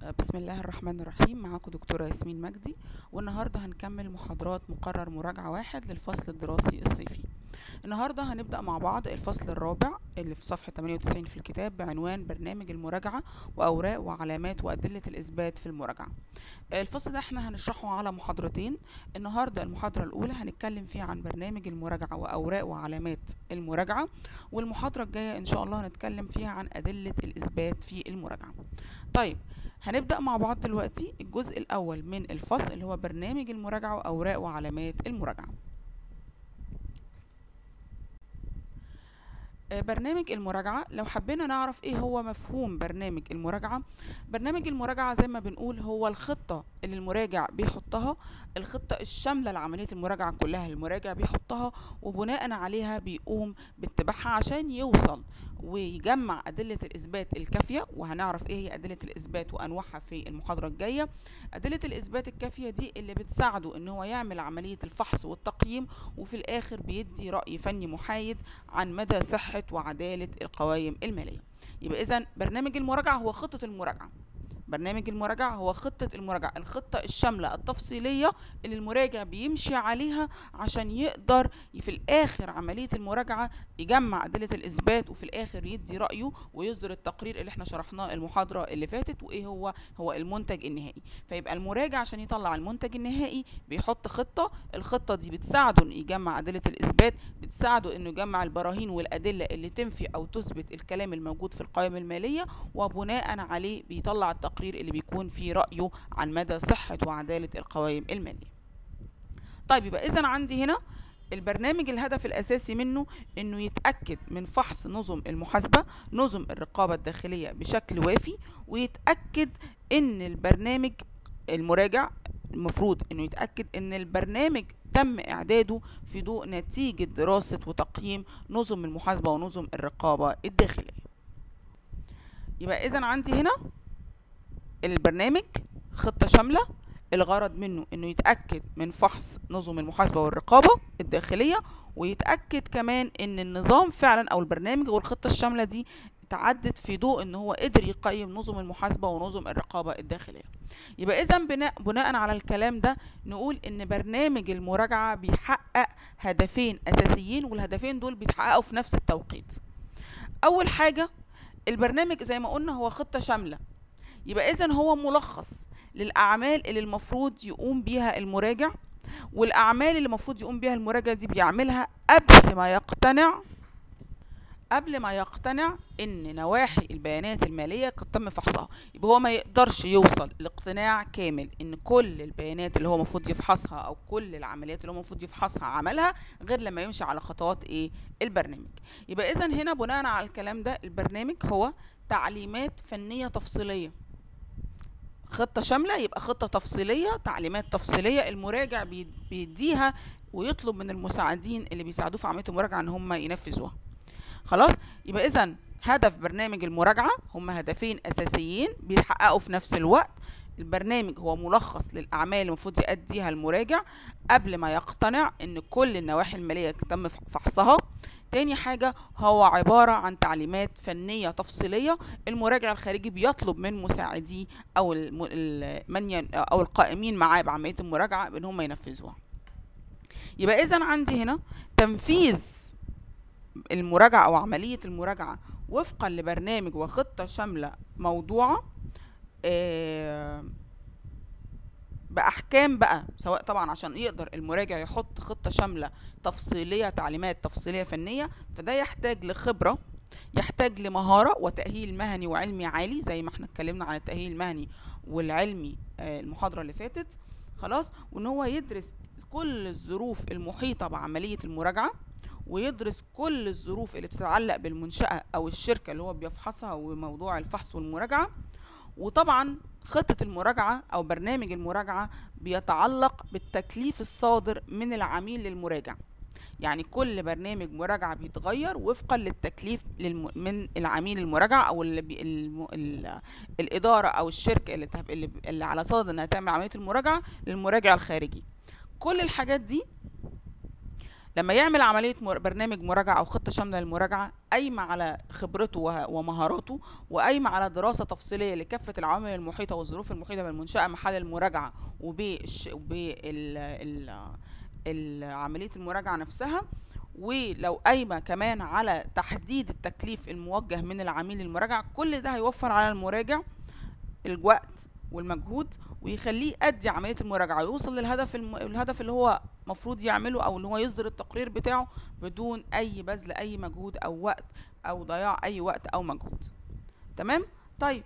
بسم الله الرحمن الرحيم معاكم دكتورة ياسمين مجدي والنهاردة هنكمل محاضرات مقرر مراجعة واحد للفصل الدراسي الصيفي النهاردة هنبدأ مع بعض الفصل الرابع اللي في صفحة 98 في الكتاب بعنوان برنامج المراجعة وأوراق وعلامات وأدلة الإثبات في المراجعة الفصل ده احنا هنشرحه على محاضرتين النهاردة المحاضرة الأولى هنتكلم فيها عن برنامج المراجعة وأوراق وعلامات المراجعة والمحاضرة الجاية إن شاء الله هنتكلم فيها عن أدلة الإثبات في المراجعة طيب هنبدأ مع بعض دلوقتي الجزء الأول من الفصل اللي هو برنامج المراجعة وأوراق وعلامات المراجعة برنامج المراجعة لو حبينا نعرف ايه هو مفهوم برنامج المراجعة برنامج المراجعة زي ما بنقول هو الخطة اللي المراجع بيحطها الخطة الشاملة لعملية المراجعة كلها المراجع بيحطها وبناء عليها بيقوم باتباعها عشان يوصل ويجمع أدلة الإثبات الكافية وهنعرف إيه هي أدلة الإثبات وأنواعها في المحاضرة الجاية أدلة الإثبات الكافية دي اللي بتساعده إن هو يعمل عملية الفحص والتقييم وفي الآخر بيدي رأي فني محايد عن مدى صحة وعدالة القوائم المالية يبقى إذا برنامج المراجعة هو خطة المراجعة برنامج المراجعة هو خطة المراجعة الخطة الشاملة التفصيلية اللي المراجع بيمشي عليها عشان يقدر في الآخر عملية المراجعة يجمع أدلة الإثبات وفي الآخر يدي رأيه ويصدر التقرير اللي احنا شرحناه المحاضرة اللي فاتت وإيه هو هو المنتج النهائي فيبقى المراجع عشان يطلع المنتج النهائي بيحط خطة الخطة دي بتساعده إنه يجمع أدلة الإثبات بتساعده إنه يجمع البراهين والأدلة اللي تنفي أو تثبت الكلام الموجود في القائمة المالية وبناء عليه بيطلع التقرير التقرير اللي بيكون فيه رأيه عن مدى صحة وعدالة القوائم المالية طيب يبقى إذا عندي هنا البرنامج الهدف الأساسي منه إنه يتأكد من فحص نظم المحاسبة نظم الرقابة الداخلية بشكل وافي ويتأكد إن البرنامج المراجع المفروض إنه يتأكد إن البرنامج تم إعداده في ضوء نتيجة دراسة وتقييم نظم المحاسبة ونظم الرقابة الداخلية يبقى إذا عندي هنا البرنامج خطة شاملة الغرض منه انه يتأكد من فحص نظم المحاسبة والرقابة الداخلية ويتأكد كمان ان النظام فعلا او البرنامج والخطة الشاملة دي تعدت في ضوء ان هو قدر يقيم نظم المحاسبة ونظم الرقابة الداخلية يبقى اذا بناء, بناء على الكلام ده نقول ان برنامج المراجعة بيحقق هدفين اساسيين والهدفين دول بيتحققوا في نفس التوقيت اول حاجة البرنامج زي ما قلنا هو خطة شاملة يبقى اذا هو ملخص للاعمال اللي المفروض يقوم بيها المراجع والاعمال اللي المفروض يقوم بيها المراجع دي بيعملها قبل ما يقتنع قبل ما يقتنع ان نواحي البيانات الماليه قد تم فحصها يبقى هو ما يقدرش يوصل لاقتناع كامل ان كل البيانات اللي هو المفروض يفحصها او كل العمليات اللي هو المفروض يفحصها عملها غير لما يمشي على خطوات ايه البرنامج يبقى اذا هنا بناء على الكلام ده البرنامج هو تعليمات فنيه تفصيليه خطة شاملة يبقى خطة تفصيلية تعليمات تفصيلية المراجع بيديها ويطلب من المساعدين اللي بيساعدوه في عملية المراجعة ان هم ينفذوها خلاص يبقى اذا هدف برنامج المراجعة هم هدفين اساسيين بيتحققوا في نفس الوقت البرنامج هو ملخص للأعمال اللي المفروض يأديها المراجع قبل ما يقتنع إن كل النواحي المالية تم فحصها تاني حاجة هو عبارة عن تعليمات فنية تفصيلية المراجع الخارجي بيطلب من مساعديه أو من أو القائمين معاه بعملية المراجعة بإن هم ينفذوها يبقى إذا عندي هنا تنفيذ المراجعة أو عملية المراجعة وفقا لبرنامج وخطة شاملة موضوعة باحكام بقى سواء طبعا عشان يقدر المراجع يحط خطه شامله تفصيليه تعليمات تفصيليه فنيه فده يحتاج لخبره يحتاج لمهاره وتاهيل مهني وعلمي عالي زي ما احنا اتكلمنا عن التاهيل المهني والعلمي المحاضره اللي فاتت خلاص وان هو يدرس كل الظروف المحيطه بعمليه المراجعه ويدرس كل الظروف اللي بتتعلق بالمنشاه او الشركه اللي هو بيفحصها وموضوع الفحص والمراجعه وطبعا خطة المراجعة أو برنامج المراجعة بيتعلق بالتكليف الصادر من العميل للمراجع يعني كل برنامج مراجعة بيتغير وفقا للتكليف للم... من العميل المراجعة أو اللي بي... الم... ال... الإدارة أو الشركة اللي, تهب... اللي... اللي على صدد إنها تعمل عملية المراجعة للمراجع الخارجي كل الحاجات دي لما يعمل عملية مر- برنامج مراجعة أو خطة شاملة للمراجعة قايمة على خبرته وه- ومهاراته وقايمة على دراسة تفصيلية لكافة العوامل المحيطة والظروف المحيطة بالمنشأة محل المراجعة وبعملية المراجعة نفسها ولو قايمة كمان على تحديد التكليف الموجه من العميل للمراجعة كل ده هيوفر على المراجع الوقت والمجهود ويخليه يأدي عملية المراجعة ويوصل للهدف الم... الهدف اللي هو مفروض يعمله أو اللي هو يصدر التقرير بتاعه بدون أي بذل أي مجهود أو وقت أو ضياع أي وقت أو مجهود تمام طيب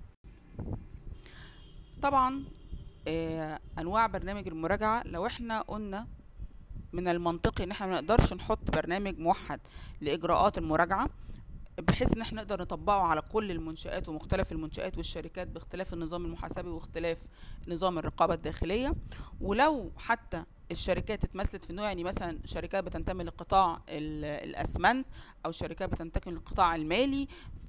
طبعا آه أنواع برنامج المراجعة لو احنا قلنا من المنطقي ان احنا ما نقدرش نحط برنامج موحد لإجراءات المراجعة بحيث ان احنا نقدر نطبقه على كل المنشآت ومختلف المنشآت والشركات باختلاف النظام المحاسبي واختلاف نظام الرقابة الداخلية ولو حتى الشركات اتمثلت في نوع يعني مثلا شركات بتنتمي لقطاع ال- الاسمنت او شركات بتنتمي للقطاع المالي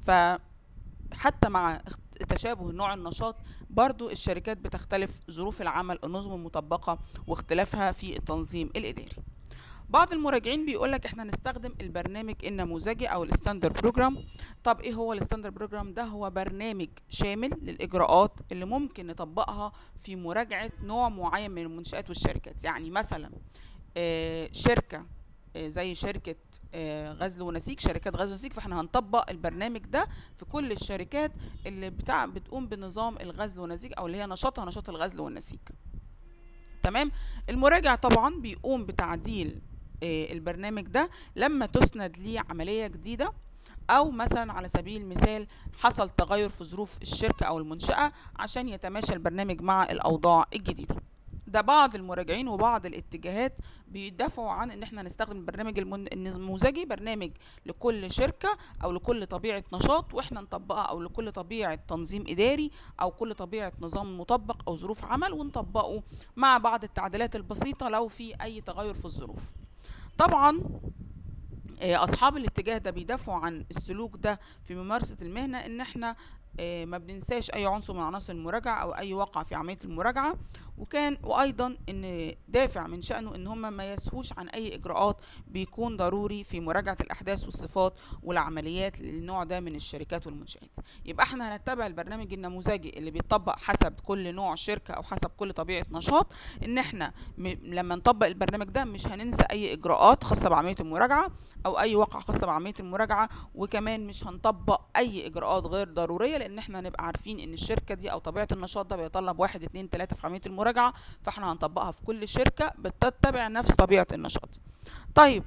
فحتى مع اخت- تشابه نوع النشاط برضو الشركات بتختلف ظروف العمل النظم المطبقة واختلافها في التنظيم الإداري بعض المراجعين بيقولك احنا نستخدم البرنامج النموذجي او الستاندر بروجرام طب ايه هو الستاندر بروجرام ده هو برنامج شامل للاجراءات اللي ممكن نطبقها في مراجعة نوع معين من المنشآت والشركات يعني مثلا آه، شركة آه، زي شركة آه، غزل ونسيج شركات غزل ونسيج فاحنا هنطبق البرنامج ده في كل الشركات اللي بتاع بتقوم بنظام الغزل والنسيج او اللي هي نشاطها نشاط الغزل والنسيج تمام المراجع طبعا بيقوم بتعديل آه، البرنامج ده لما تسند ليه عملية جديدة او مثلا على سبيل المثال حصل تغير في ظروف الشركة او المنشأة عشان يتماشى البرنامج مع الاوضاع الجديدة ده بعض المراجعين وبعض الاتجاهات بيدافعوا عن ان احنا نستخدم البرنامج المن- النموذجي برنامج لكل شركة او لكل طبيعة نشاط واحنا نطبقها او لكل طبيعة تنظيم اداري او كل طبيعة نظام مطبق او ظروف عمل ونطبقه مع بعض التعديلات البسيطة لو في اي تغير في الظروف طبعا آه، اصحاب الاتجاه ده بيدافعوا عن السلوك ده في ممارسة المهنة ان احنا آه، ما بننساش اي عنصر من عناصر المراجعة او اي واقع في عملية المراجعة وكان وايضا ان دافع من شأنه ان هم ما يسهوش عن اي اجراءات بيكون ضروري في مراجعة الاحداث والصفات والعمليات للنوع ده من الشركات والمنشآت يبقى احنا هنتبع البرنامج النموذجي اللي بيطبق حسب كل نوع شركة او حسب كل طبيعة نشاط ان احنا م- لما نطبق البرنامج ده مش هننسى اي اجراءات خاصة بعملية المراجعة او اي واقع خاصة بعملية المراجعة وكمان مش هنطبق اي اجراءات غير ضرورية لان احنا هنبقى عارفين ان الشركة دي او طبيعة النشاط ده بيتطلب واحد اتنين تلاتة في عملية المراجعة فاحنا هنطبقها في كل شركة بتتبع نفس طبيعة النشاط طيب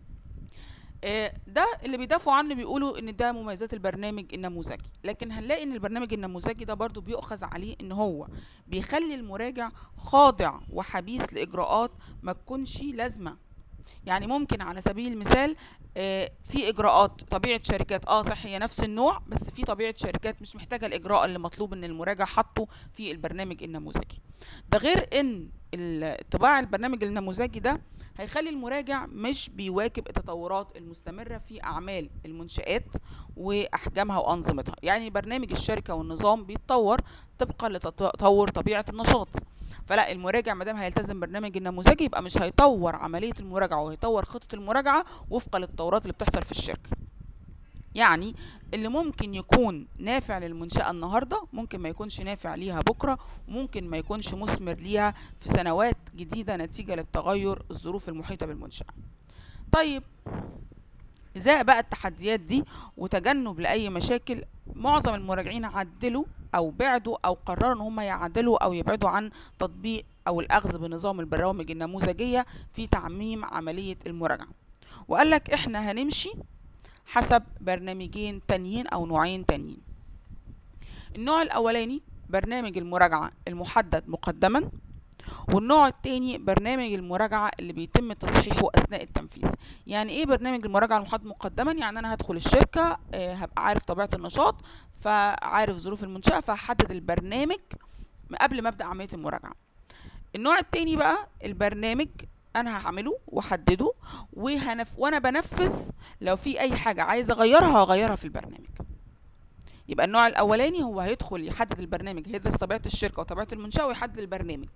آه، ده اللي بيدافعوا عنه بيقولوا ان ده مميزات البرنامج النموذجي لكن هنلاقي ان البرنامج النموذجي ده برضو بيؤخذ عليه ان هو بيخلي المراجع خاضع وحبيس لاجراءات ما تكونش لازمه يعني ممكن على سبيل المثال آه، في اجراءات طبيعه شركات اه صح هي نفس النوع بس في طبيعه شركات مش محتاجه الاجراء اللي مطلوب ان المراجع حطه في البرنامج النموذجي ده غير ان ال- طباع البرنامج النموذجي ده هيخلي المراجع مش بيواكب التطورات المستمرة في أعمال المنشآت وأحجامها وأنظمتها يعني برنامج الشركة والنظام بيتطور طبقا لتطور طبيعة النشاط فلا المراجع ما دام هيلتزم برنامج النموذجي يبقى مش هيطور عملية المراجعة وهيطور خطة المراجعة وفقا للتطورات اللي بتحصل في الشركة يعني اللي ممكن يكون نافع للمنشأة النهاردة ممكن ما يكونش نافع ليها بكرة وممكن ما يكونش مثمر ليها في سنوات جديدة نتيجة للتغير الظروف المحيطة بالمنشأة طيب ازاء بقى التحديات دي وتجنب لأي مشاكل معظم المراجعين عدلوا أو بعدوا أو قرروا إن هم يعدلوا أو يبعدوا عن تطبيق أو الأخذ بنظام البرامج النموذجية في تعميم عملية المراجعة وقال لك إحنا هنمشي حسب برنامجين تانيين أو نوعين تانيين النوع الأولاني برنامج المراجعة المحدد مقدما والنوع التاني برنامج المراجعة اللي بيتم تصحيحه أثناء التنفيذ يعني إيه برنامج المراجعة المحدد مقدما يعني أنا هدخل الشركة آه، هبقى عارف طبيعة النشاط فعارف ظروف المنشأة فهحدد البرنامج قبل ما أبدأ عملية المراجعة النوع التاني بقى البرنامج انا هعمله واحدده وهنف... وانا بنفذ لو في اي حاجه عايز اغيرها هغيرها في البرنامج يبقى النوع الاولاني هو هيدخل يحدد البرنامج هيدرس طبيعه الشركه وطبيعه المنشاه ويحدد البرنامج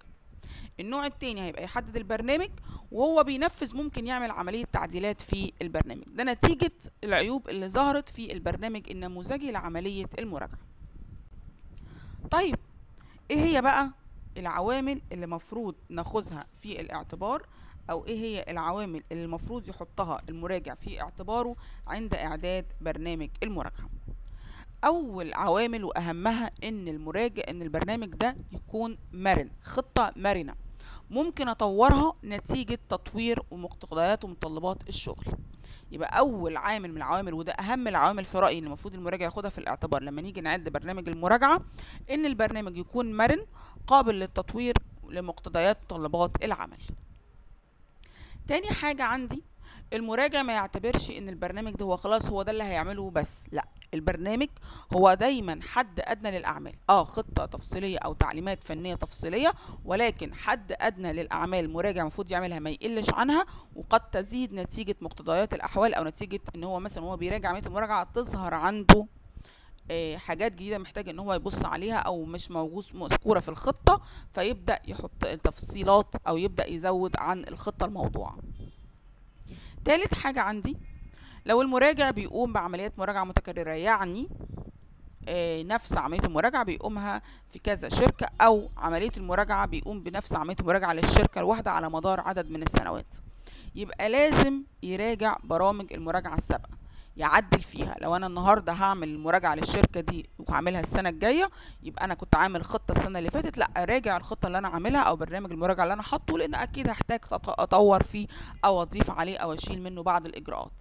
النوع التاني هيبقى يحدد البرنامج وهو بينفذ ممكن يعمل عملية تعديلات في البرنامج ده نتيجة العيوب اللي ظهرت في البرنامج النموذجي لعملية المراجعة طيب ايه هي بقى العوامل اللي مفروض ناخذها في الاعتبار او ايه هي العوامل اللي المفروض يحطها المراجع في اعتباره عند اعداد برنامج المراجعة اول عوامل واهمها ان المراجع ان البرنامج ده يكون مرن خطة مرنة ممكن اطورها نتيجة تطوير ومقتضيات ومتطلبات الشغل يبقى اول عامل من العوامل وده اهم العوامل في رايي اللي المفروض المراجع ياخدها في الاعتبار لما نيجي نعد برنامج المراجعه ان البرنامج يكون مرن قابل للتطوير لمقتضيات ومتطلبات العمل تاني حاجه عندي المراجع ما يعتبرش ان البرنامج ده هو خلاص هو ده اللي هيعمله بس لا البرنامج هو دايما حد ادنى للاعمال اه خطه تفصيليه او تعليمات فنيه تفصيليه ولكن حد ادنى للاعمال المراجع المفروض يعملها ما يقلش عنها وقد تزيد نتيجه مقتضيات الاحوال او نتيجه ان هو مثلا هو بيراجع عمليه المراجعه تظهر عنده آه حاجات جديده محتاج ان هو يبص عليها او مش موجود مذكوره في الخطه فيبدا يحط التفصيلات او يبدا يزود عن الخطه الموضوعه تالت حاجه عندي لو المراجع بيقوم بعمليات مراجعة متكررة يعني آه نفس عملية المراجعة بيقومها في كذا شركة أو عملية المراجعة بيقوم بنفس عملية المراجعة للشركة الواحدة على مدار عدد من السنوات يبقى لازم يراجع برامج المراجعة السابقة يعدل فيها لو انا النهارده هعمل المراجعه للشركه دي وهعملها السنه الجايه يبقى انا كنت عامل خطه السنه اللي فاتت لا اراجع الخطه اللي انا عاملها او برنامج المراجعه اللي انا حاطه لان اكيد هحتاج اطور فيه او اضيف عليه او اشيل منه بعض الاجراءات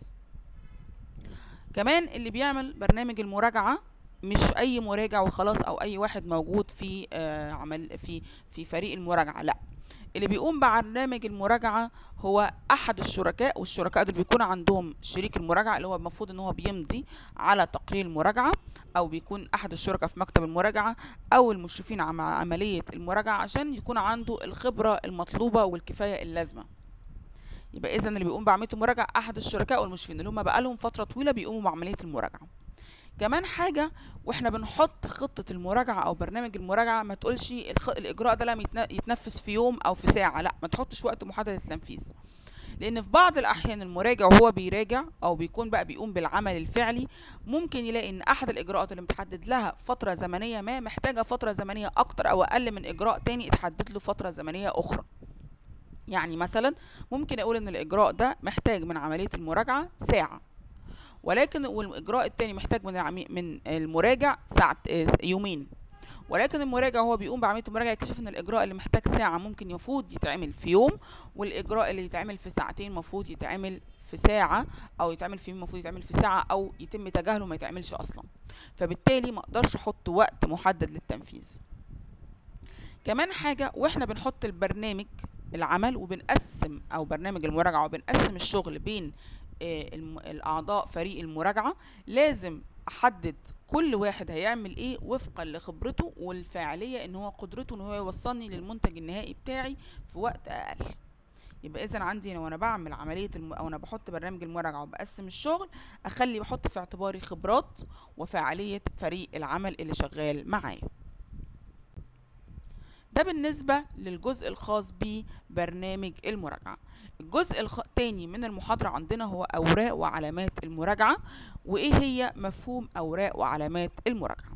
كمان اللي بيعمل برنامج المراجعة مش اي مراجع وخلاص او اي واحد موجود في آه عمل في في فريق المراجعة لا اللي بيقوم ببرنامج المراجعة هو احد الشركاء والشركاء دول بيكون عندهم شريك المراجعة اللي هو المفروض ان هو بيمضي على تقرير المراجعة او بيكون احد الشركاء في مكتب المراجعة او المشرفين على عملية المراجعة عشان يكون عنده الخبرة المطلوبة والكفاية اللازمة يبقى اذا اللي بيقوم بعمليه المراجعه احد الشركاء والمشرفين اللي هم بقالهم فتره طويله بيقوموا بعمليه المراجعه كمان حاجة واحنا بنحط خطة المراجعة او برنامج المراجعة ما تقولش الخ... الاجراء ده لم يتنفذ في يوم او في ساعة لا ما تحطش وقت محدد للتنفيذ لان في بعض الاحيان المراجع وهو بيراجع او بيكون بقى بيقوم بالعمل الفعلي ممكن يلاقي ان احد الاجراءات اللي متحدد لها فترة زمنية ما محتاجة فترة زمنية اكتر او اقل من اجراء تاني اتحدد له فترة زمنية اخرى يعني مثلا ممكن اقول ان الاجراء ده محتاج من عمليه المراجعه ساعه ولكن والاجراء التاني محتاج من العمي من المراجع ساعة يومين ولكن المراجع هو بيقوم بعمليه المراجعه يكتشف ان الاجراء اللي محتاج ساعه ممكن المفروض يتعمل في يوم والاجراء اللي يتعمل في ساعتين المفروض يتعمل في ساعة أو يتعمل في المفروض يتعمل في ساعة أو يتم تجاهله ما يتعملش أصلا فبالتالي ما أقدرش أحط وقت محدد للتنفيذ كمان حاجة وإحنا بنحط البرنامج العمل وبنقسم او برنامج المراجعه وبنقسم الشغل بين الاعضاء فريق المراجعه لازم احدد كل واحد هيعمل ايه وفقا لخبرته والفاعليه ان هو قدرته ان هو يوصلني للمنتج النهائي بتاعي في وقت اقل يبقى اذا عندي وانا بعمل عمليه الم... او انا بحط برنامج المراجعه وبقسم الشغل اخلي بحط في اعتباري خبرات وفاعليه فريق العمل اللي شغال معايا ده بالنسبة للجزء الخاص ببرنامج المراجعة الجزء الثاني من المحاضرة عندنا هو أوراق وعلامات المراجعة وإيه هي مفهوم أوراق وعلامات المراجعة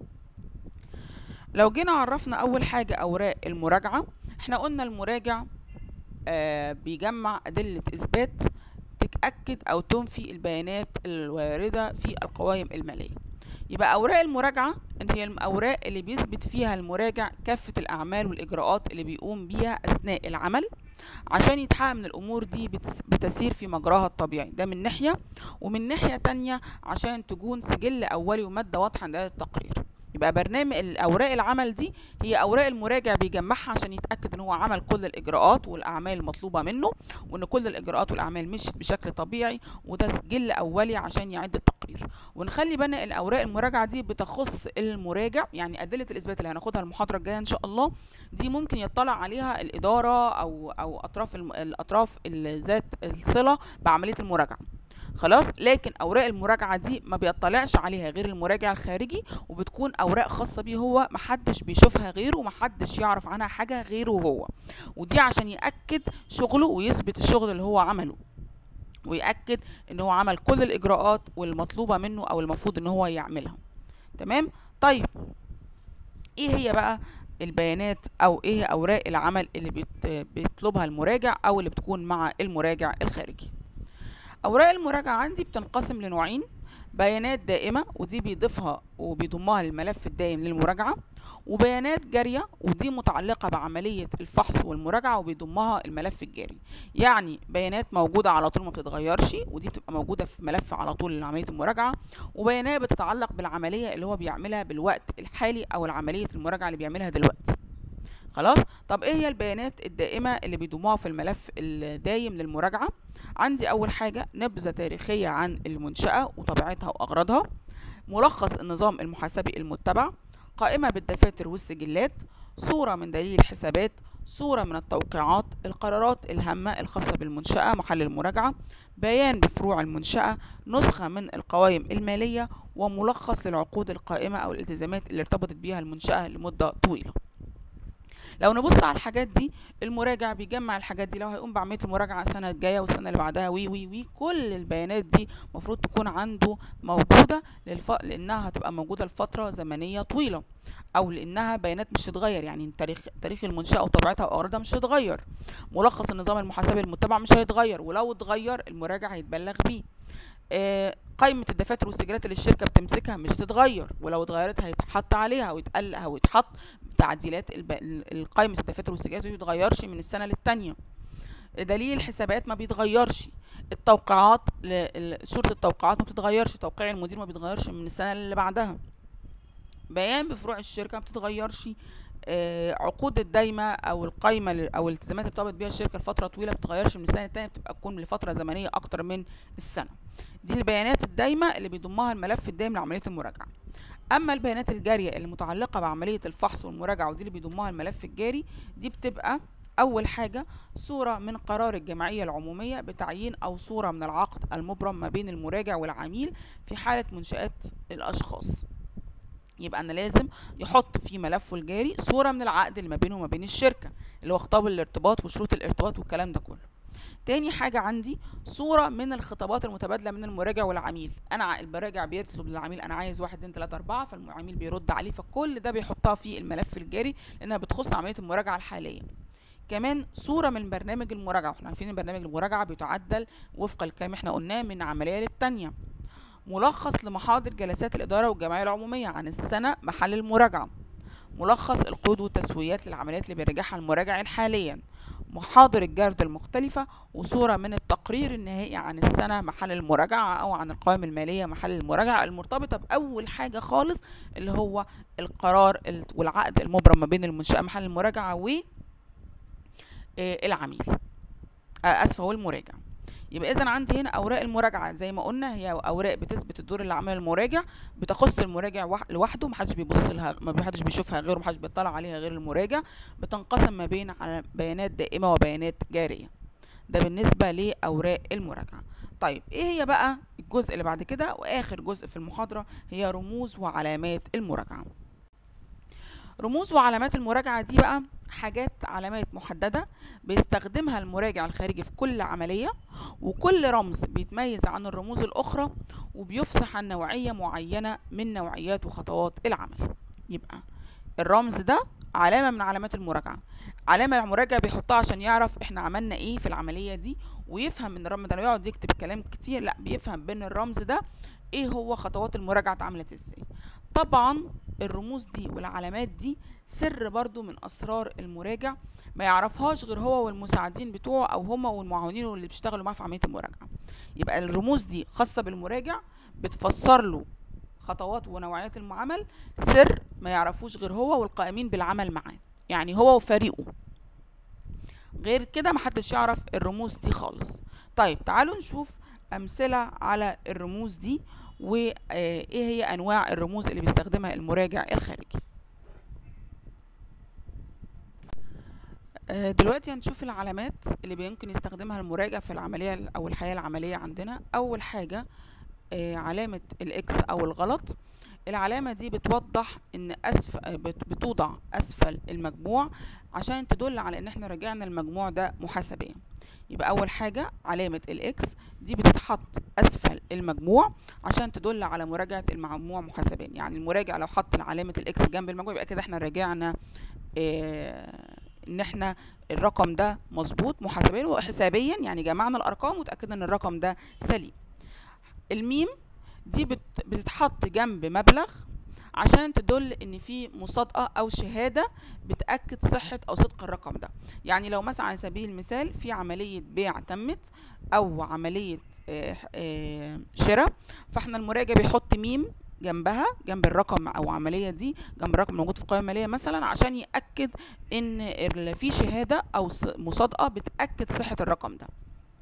لو جينا عرفنا أول حاجة أوراق المراجعة احنا قلنا المراجع آه بيجمع أدلة إثبات تتأكد أو تنفي البيانات الواردة في القوائم المالية يبقى أوراق المراجعة هي الأوراق اللي بيثبت فيها المراجع كافة الأعمال والإجراءات اللي بيقوم بيها أثناء العمل عشان يتحقق من الأمور دي بتسير في مجراها الطبيعي ده من ناحية ومن ناحية تانية عشان تكون سجل أولي ومادة واضحة عند التقرير يبقى برنامج الاوراق العمل دي هي اوراق المراجع بيجمعها عشان يتاكد ان هو عمل كل الاجراءات والاعمال المطلوبه منه وان كل الاجراءات والاعمال مشت بشكل طبيعي وده سجل اولي عشان يعد التقرير ونخلي بالنا الاوراق المراجعه دي بتخص المراجع يعني ادله الاثبات اللي هناخدها المحاضره الجايه ان شاء الله دي ممكن يطلع عليها الاداره او او اطراف الاطراف ذات الصله بعمليه المراجعه خلاص لكن اوراق المراجعه دي ما بيطلعش عليها غير المراجع الخارجي وبتكون اوراق خاصه بيه هو محدش بيشوفها غيره ومحدش يعرف عنها حاجه غيره هو ودي عشان ياكد شغله ويثبت الشغل اللي هو عمله ويأكد ان هو عمل كل الاجراءات والمطلوبة منه او المفروض ان هو يعملها تمام طيب ايه هي بقى البيانات او ايه هي اوراق العمل اللي بيت- بيطلبها المراجع او اللي بتكون مع المراجع الخارجي اوراق المراجعة عندي بتنقسم لنوعين بيانات دائمة ودي بيضيفها وبيضمها للملف الدائم للمراجعة وبيانات جارية ودي متعلقة بعملية الفحص والمراجعة وبيضمها الملف الجاري يعني بيانات موجودة على طول ما بتتغيرش ودي بتبقى موجودة في ملف على طول لعملية المراجعة وبيانات بتتعلق بالعملية اللي هو بيعملها بالوقت الحالي أو العملية المراجعة اللي بيعملها دلوقتي خلاص طب ايه هي البيانات الدائمة اللي بيضموها في الملف الدايم للمراجعة عندي اول حاجة نبذة تاريخية عن المنشأة وطبيعتها واغراضها ملخص النظام المحاسبي المتبع قائمة بالدفاتر والسجلات صورة من دليل الحسابات صورة من التوقيعات القرارات الهامة الخاصة بالمنشأة محل المراجعة بيان بفروع المنشأة نسخة من القوائم المالية وملخص للعقود القائمة أو الالتزامات اللي ارتبطت بيها المنشأة لمدة طويلة لو نبص على الحاجات دي المراجع بيجمع الحاجات دي لو هيقوم بعمليه المراجعه السنه الجايه والسنه اللي بعدها وي وي وي كل البيانات دي المفروض تكون عنده موجوده للف... لانها هتبقى موجوده لفتره زمنيه طويله او لانها بيانات مش هتتغير يعني تاريخ تاريخ المنشاه وطبيعتها واغراضها مش هتتغير ملخص النظام المحاسبي المتبع مش هيتغير ولو اتغير المراجع هيتبلغ بيه آه، قائمة الدفاتر والسجلات اللي الشركة بتمسكها مش هتتغير ولو اتغيرت هيتحط عليها ويتقل أو يتحط تعديلات الب... ال- قائمة الدفاتر والسجلات ما بيتغيرش من السنة للتانية دليل الحسابات ما بيتغيرش التوقيعات ل... ال- صورة التوقيعات ما بتتغيرش توقيع المدير ما بيتغيرش من السنة اللي بعدها بيان بفروع الشركة ما بتتغيرش آه، عقود الدايمة أو القايمة ل- أو الالتزامات اللي بترتبط بيها الشركة لفترة طويلة ما بتتغيرش من السنة التانية بتبقى تكون لفترة زمنية أكتر من السنة دي البيانات الدايمة اللي بيضمها الملف الدائم لعملية المراجعة أما البيانات الجارية اللي متعلقة بعملية الفحص والمراجعة ودي اللي بيضمها الملف الجاري دي بتبقى أول حاجة صورة من قرار الجمعية العمومية بتعيين أو صورة من العقد المبرم ما بين المراجع والعميل في حالة منشآت الأشخاص يبقى أنا لازم يحط في ملفه الجاري صورة من العقد اللي ما بينه وما بين الشركة اللي هو خطاب الارتباط وشروط الارتباط والكلام ده كله تاني حاجة عندي صورة من الخطابات المتبادلة من المراجع والعميل أنا ع- المراجع بيطلب للعميل أنا عايز واحد اتنين تلاتة أربعة فالعميل بيرد عليه فكل ده بيحطها في الملف الجاري لأنها بتخص عملية المراجعة الحالية كمان صورة من برنامج المراجعة احنا عارفين ان برنامج المراجعة بيتعدل وفق الكلام احنا قلناه من عملية للتانية ملخص لمحاضر جلسات الإدارة والجمعية العمومية عن السنة محل المراجعة ملخص القيود والتسويات للعمليات اللي بيراجعها المراجع حاليا محاضر الجرد المختلفة وصورة من التقرير النهائي عن السنة محل المراجعة أو عن القوائم المالية محل المراجعة المرتبطة بأول حاجة خالص اللي هو القرار ال- والعقد المبرم ما بين المنشأة محل المراجعة والعميل آسفة والمراجع يبقى اذا عندي هنا اوراق المراجعه زي ما قلنا هي اوراق بتثبت الدور اللي عمله المراجع بتخص المراجع وح- لوحده محدش بيبص لها ما حدش بيشوفها غيره محدش بيطلع عليها غير المراجع بتنقسم ما بين على بيانات دائمه وبيانات جاريه ده بالنسبه لاوراق المراجعه طيب ايه هي بقى الجزء اللي بعد كده واخر جزء في المحاضره هي رموز وعلامات المراجعه رموز وعلامات المراجعة دي بقى حاجات علامات محددة بيستخدمها المراجع الخارجي في كل عملية وكل رمز بيتميز عن الرموز الأخرى وبيفصح عن نوعية معينة من نوعيات وخطوات العمل يبقى الرمز ده علامة من علامات المراجعة علامة المراجع بيحطها عشان يعرف احنا عملنا ايه في العملية دي ويفهم من الرمز ده لو يقعد يكتب كلام كتير لا بيفهم بين الرمز ده ايه هو خطوات المراجعة اتعملت ازاي طبعا الرموز دي والعلامات دي سر برضو من اسرار المراجع ما يعرفهاش غير هو والمساعدين بتوعه او هما والمعاونين اللي بيشتغلوا معاه في عمليه المراجعه يبقى الرموز دي خاصه بالمراجع بتفسر له خطوات ونوعيات المعامل سر ما يعرفوش غير هو والقائمين بالعمل معاه يعني هو وفريقه غير كده محدش يعرف الرموز دي خالص طيب تعالوا نشوف امثله على الرموز دي وايه هي انواع الرموز اللي بيستخدمها المراجع الخارجي آه، دلوقتي هنشوف العلامات اللي يمكن يستخدمها المراجع في العملية أو الحياة العملية عندنا أول حاجة آه، علامة الإكس أو الغلط العلامة دي بتوضح إن أسف آه، بت- بتوضع أسفل المجموع عشان تدل على إن إحنا راجعنا المجموع ده محاسبيا يبقى أول حاجة علامة الإكس دي بتتحط أسفل المجموع عشان تدل على مراجعة المجموع محاسبيا يعني المراجع لو حط علامة الإكس جنب المجموع يبقى كده إحنا راجعنا آه، ان احنا الرقم ده مظبوط محاسبيا وحسابيا يعني جمعنا الارقام وتاكدنا ان الرقم ده سليم الميم دي بت- بتتحط جنب مبلغ عشان تدل ان في مصادقه او شهاده بتاكد صحه او صدق الرقم ده يعني لو مثلا على سبيل المثال في عمليه بيع تمت او عمليه آه، آه، شراء فاحنا المراجع بيحط ميم جنبها جنب الرقم او عمليه دي جنب الرقم الموجود في القائمه الماليه مثلا عشان ياكد ان ال- في شهاده او ص- مصادقه بتاكد صحه الرقم ده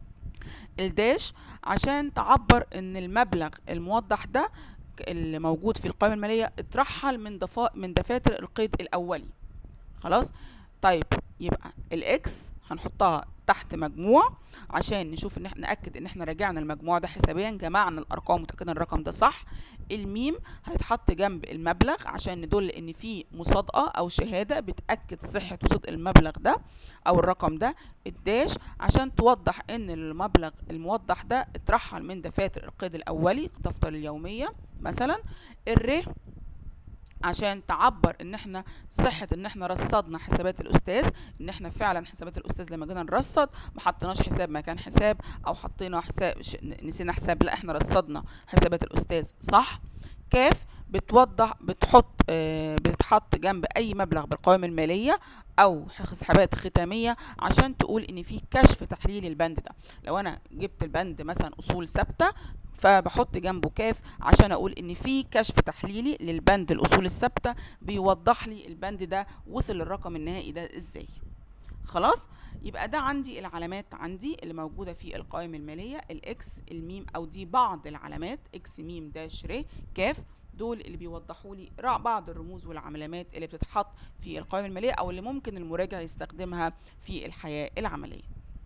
الداش عشان تعبر ان المبلغ الموضح ده ك- اللي موجود في القائمه الماليه اترحل من دفا من دفاتر القيد الاولي خلاص طيب يبقى الاكس هنحطها تحت مجموع عشان نشوف ان احنا ناكد ان احنا راجعنا المجموع ده حسابيا جمعنا الارقام وتاكدنا الرقم ده صح الميم هيتحط جنب المبلغ عشان ندل ان في مصادقه او شهاده بتاكد صحه وصدق المبلغ ده او الرقم ده الداش عشان توضح ان المبلغ الموضح ده اترحل من دفاتر القيد الاولي دفتر اليوميه مثلا الر عشان تعبر ان احنا صحة ان احنا رصدنا حسابات الاستاذ ان احنا فعلا حسابات الاستاذ لما جينا نرصد ما حطيناش حساب مكان حساب او حطينا حساب ش- نسينا حساب لا احنا رصدنا حسابات الاستاذ صح كاف بتوضح بتحط آه، بتتحط جنب اي مبلغ بالقوائم الماليه او حسابات ختاميه عشان تقول ان في كشف تحليلي البند ده لو انا جبت البند مثلا اصول ثابته فبحط جنبه كاف عشان اقول ان في كشف تحليلي للبند الاصول الثابته بيوضح لي البند ده وصل للرقم النهائي ده ازاي خلاص يبقى ده عندي العلامات عندي اللي موجوده في القوائم الماليه الاكس الميم او دي بعض العلامات اكس ميم داش ر كاف دول اللي بيوضحوا لي رع- بعض الرموز والعلامات اللي بتتحط في القوائم الماليه او اللي ممكن المراجع يستخدمها في الحياه العمليه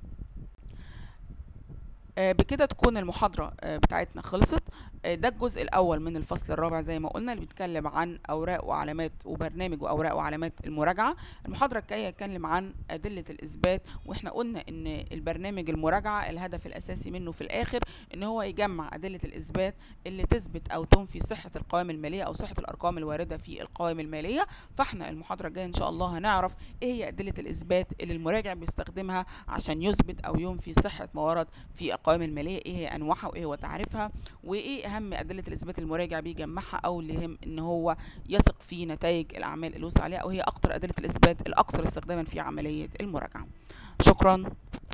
آه، بكده تكون المحاضرة آه، بتاعتنا خلصت آه، ده الجزء الأول من الفصل الرابع زي ما قلنا اللي بيتكلم عن أوراق وعلامات وبرنامج وأوراق وعلامات المراجعة المحاضرة الجاية هتكلم عن أدلة الإثبات وإحنا قلنا إن البرنامج المراجعة الهدف الأساسي منه في الآخر إن هو يجمع أدلة الإثبات اللي تثبت أو تنفي صحة القوائم المالية أو صحة الأرقام الواردة في القوائم المالية فإحنا المحاضرة الجاية إن شاء الله هنعرف إيه هي أدلة الإثبات اللي المراجع بيستخدمها عشان يثبت أو ينفي صحة ما ورد في القوائم المالية ايه هي انواعها وايه هو تعريفها وايه اهم ادلة الاثبات المراجع بيجمعها او اللي يهم ان هو يثق في نتائج الاعمال اللي وصل عليها او هي اكتر ادلة الاثبات الاكثر استخداما في عملية المراجعة شكرا